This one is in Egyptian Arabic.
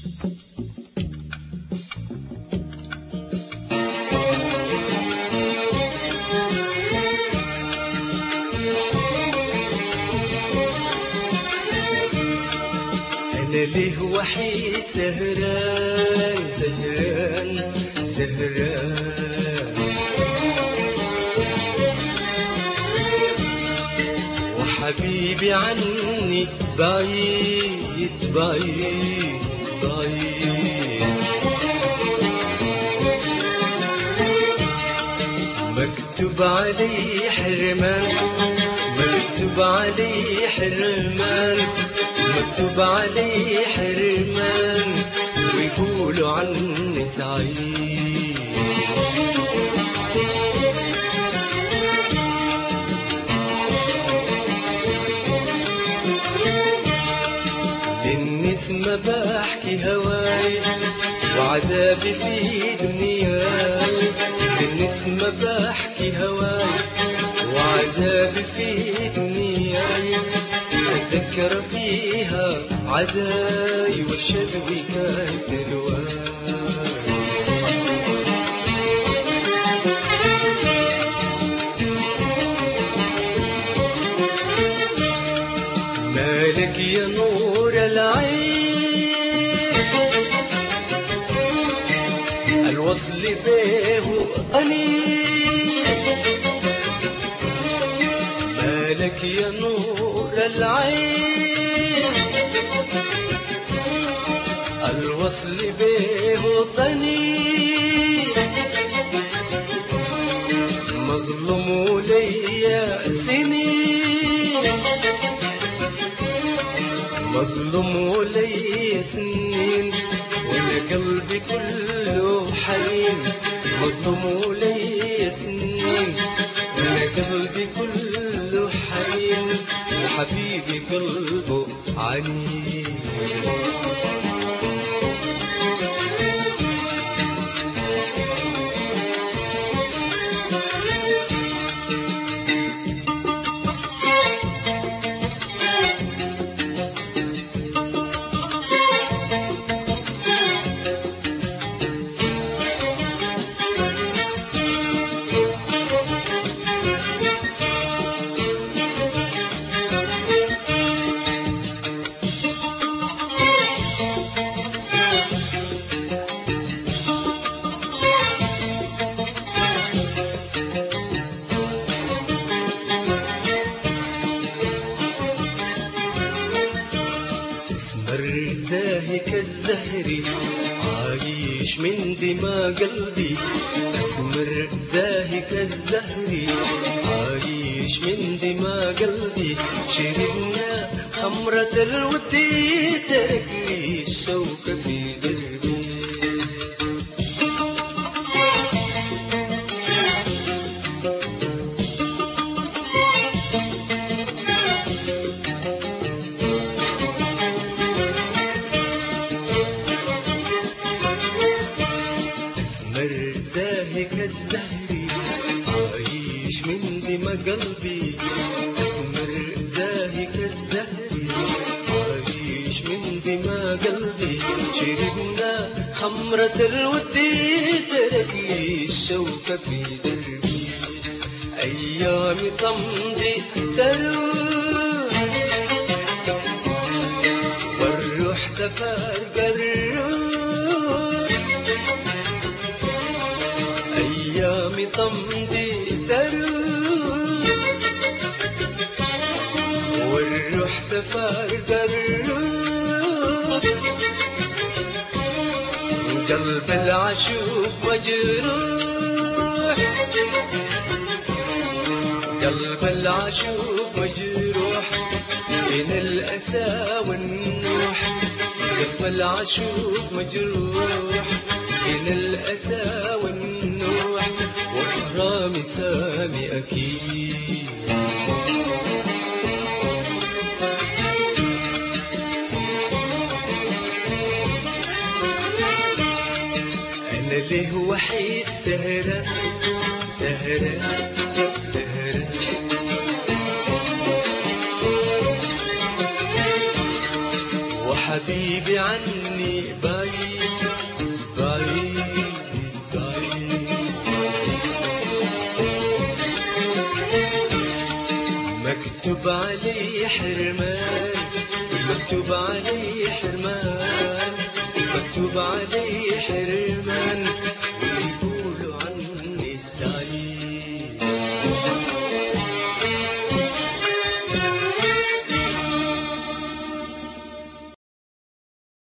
أنا ليه وحيد سهران سهران سهران وحبيبي عني بعيد بعيد بعيد مكتوب علي حرمان مكتوب علي حرمان مكتوب علي حرمان ويقولوا عني سعيد للنسمة بحكي هواي وعذابي في دنياي للنسمة بحكي هواي وعذابي في دنياي أتذكر فيها عزاي والشدوي كان سلواي مالك يا نور العين الوصل به قليل مالك يا نور العين الوصل به طنين مظلوم ليا سنين مظلوم لي سنين وانا قلبي كله حنين مظلوم لي سنين وانا قلبي كله حنين وحبيبي قلبه عنين اسمر زاهي كالزهري عايش من دماء قلبي اسمر زاهي كالزهري عايش من دماء قلبي شربنا خمرة الود ترك لي الشوق في دربي اسمر زاهي كالزهري عايش من دمى قلبي اسمر زاهي كالزهري عايش من دمى قلبي شربنا خمرة الود ترك لي الشوق في دربي أيامي تمضي تروح والروح تفارق الروح أيامي تمضي تروح والروح تفارق الروح قلب العشوق مجروح قلب العشوق مجروح بين الأسى والنوح قلب العشوق مجروح بين الأسى والنوح وإحرام سامي أكيد أنا ليه وحيد سهرة سهرة سهرة حبيبي عني بعيد بعيد بعيد مكتوب علي حرمان مكتوب علي حرمان مكتوب علي حرمان ويقولوا عني سعيد